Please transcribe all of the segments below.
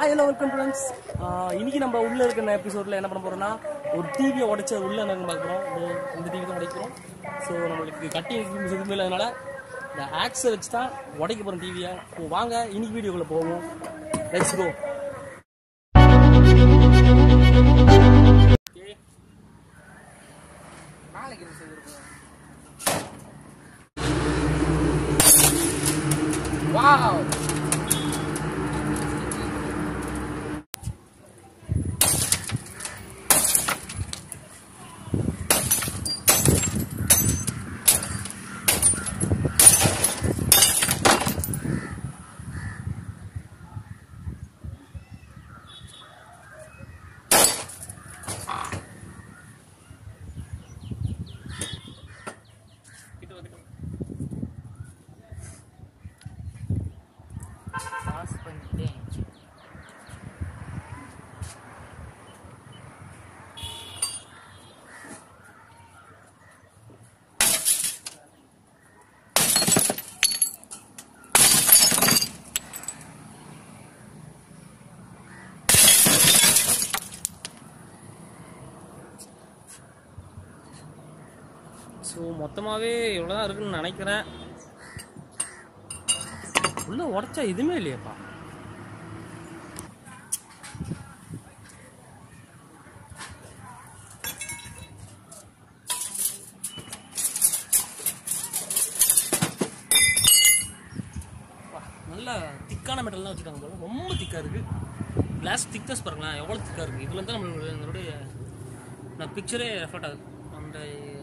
Hi hello welcome friends இன்னைக்கு நம்ம உள்ள இருக்கிற எபிசோட்ல என்ன பண்ண போறோம்னா ஒரு டிவியை உடைச்ச உள்ள என்ன பார்க்க போறோம் இதோ இந்த டிவி தான் உடைக்கிறோம் ஸோ நம்மளுக்கு கட்டிங் எக்யூப்மெண்ட்ஸ் எதுவுமே இல்லாதனால இந்த ஆக்ஸை வச்சு தான் உடைக்க போறோம் டிவியை ஸோ வாங்க இன்னைக்கு வீடியோக்குள்ள போவோம் லெட்ஸ் கோ வாவ் பாஸ் பண்ணிட்டேன் ஸோ மொத்தமாகவே இவ்வளோதான் இருக்குன்னு நினைக்கிறேன் உள்ள உடைச்சா எதுவுமே இல்லையேப்பா வா, நல்ல திக்கான மெட்டல் தான் வச்சுருக்காங்க போல ரொம்ப திக்காக இருக்குது கிளாஸ் திக்னஸ் பாருங்களேன் எவ்வளோ திக்காக இருக்குது இதில் தான் நம்மளுடைய நம்மளுடைய நான் பிக்சரே எஃபர்ட் ஆகுது அந்த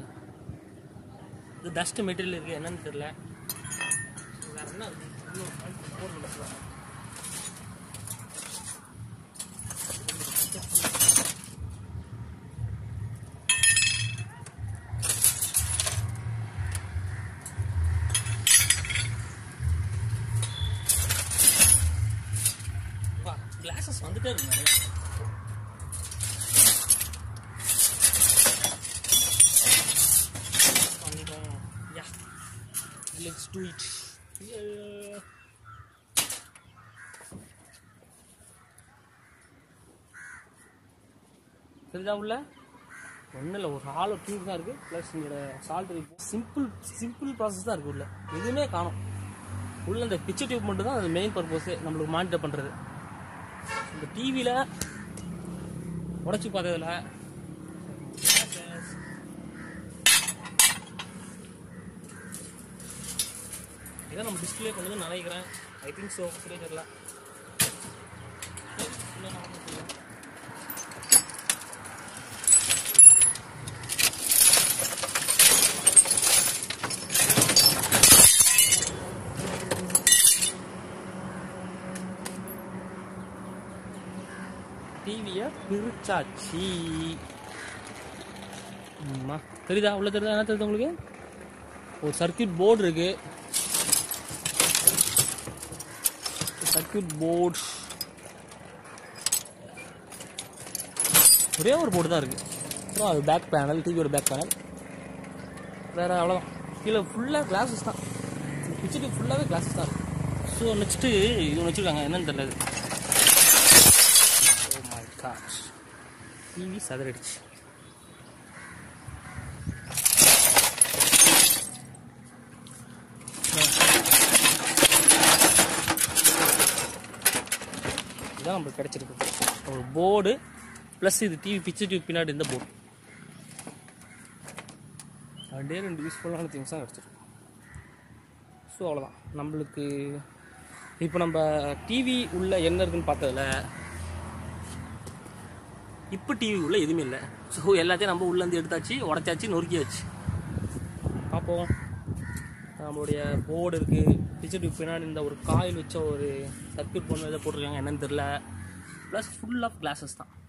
இது டஸ்ட் மெட்டீரியல் இருக்குது என்னன்னு தெரியல வேற என்ன இருக்கு? இன்னும் போடணும் bus ல. வா கிளாஸஸ் வந்துட்டே இருக்கு நிறைய பண்ணிட்டோம் யா லெட்ஸ் டூ இட் தெரிஞ்சா உள்ள ஒன்றும் இல்லை ஒரு ஹாலோ டியூப் தான் இருக்குது ப்ளஸ் இங்கே சால்ட் சிம்பிள் சிம்பிள் ப்ராசஸ் தான் இருக்குது உள்ள எதுவுமே காணும் உள்ள இந்த பிக்சர் டியூப் மட்டும் தான் அது மெயின் பர்பஸே நம்மளுக்கு மானிட்டர் பண்ணுறது இந்த டிவியில் உடச்சி பார்த்ததில் இதான் நம்ம டிஸ்பிளே கொண்டு வந்து நினைக்கிறேன் ஐ திங்க் ஸோ சரியா தெரியல சரி, உள்ள நான் வந்து சொல்றேன். டிவியை பிரிச்சாச்சு ஆமா தெரியுதா உள்ள தெரியுதா என்ன தெரியுது உங்களுக்கு ஒரு சர்க்கியூட் போர்டு இருக்கு சர்க்கியூட் போர்ட் ஒரே ஒரு போர்டு தான் இருக்கு அப்புறம் அது பேக் பேனல் டிவியோட பேக் பேனல் வேற அவ்வளோதான் கீழே ஃபுல்லாக கிளாஸஸ் தான் கிச்சனுக்கு ஃபுல்லாகவே கிளாஸஸ் தான் ஸோ நெக்ஸ்ட்டு இது வச்சுருக்காங்க என்னன்னு தெரியல ஓ மை காஷ் டிவி சதறடிச்சு இதான் நம்மளுக்கு கிடைச்சிருக்கு ஒரு போர்டு ப்ளஸ் இது டிவி பிக்சர் டியூப் பின்னாடி இந்த போர்டு ரெண்டே ரெண்டு யூஸ்ஃபுல்லான திங்ஸ் தான் கிடச்சிருக்கு ஸோ அவ்வளோதான் நம்மளுக்கு இப்போ நம்ம டிவி உள்ள என்ன இருக்குன்னு பார்த்ததுல இப்போ டிவி உள்ள எதுவுமே இல்லை ஸோ எல்லாத்தையும் நம்ம உள்ளேருந்து எடுத்தாச்சு உடச்சாச்சு நொறுக்கியாச்சு பார்ப்போம் நம்மளுடைய போர்டு இருக்குது பிக்சர் டியூப் பின்னாடி இந்த ஒரு காயில் வச்ச ஒரு சர்க்கியூட் பண்ண இதை போட்டிருக்காங்க என்னன்னு தெரில ப்ளஸ் ஃபுல் ஆஃப் கிளாஸஸ் தான்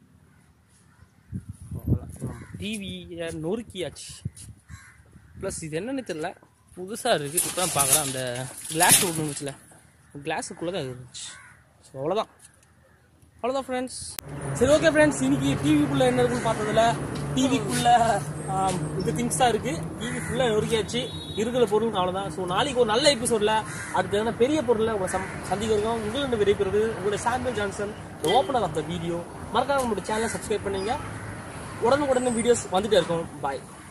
டிவியை நொறுக்கியாச்சு ப்ளஸ் இது என்னன்னு தெரில புதுசாக இருக்குது இப்போ தான் பார்க்குறேன் அந்த கிளாஸ் ஒன்று இருந்துச்சுல கிளாஸுக்குள்ளே தான் இருந்துச்சு ஸோ அவ்வளோதான் அவ்வளோதான் ஃப்ரெண்ட்ஸ் சரி ஓகே ஃப்ரெண்ட்ஸ் இன்னைக்கு டிவிக்குள்ளே என்ன இருக்குன்னு பார்த்ததுல டிவிக்குள்ள இது திங்ஸ் தான் இருக்குது டிவி ஃபுல்லாக நொறுக்கியாச்சு இருக்கிற பொருளுக்கு அவ்வளோதான் ஸோ நாளைக்கு ஒரு நல்ல எபிசோடில் அடுத்த பெரிய பொருளில் உங்களை சம் சந்திக்க இருக்கோம் உங்களிருந்து விடைபெறுவது உங்களுடைய sample Johnson opener of the video மறக்காம நம்மளுடைய சேனலை சப்ஸ்கிரைப் பண்ணுங்க உடனுக்குடனே வீடியோஸ் வந்துட்டே இருக்கும் பாய்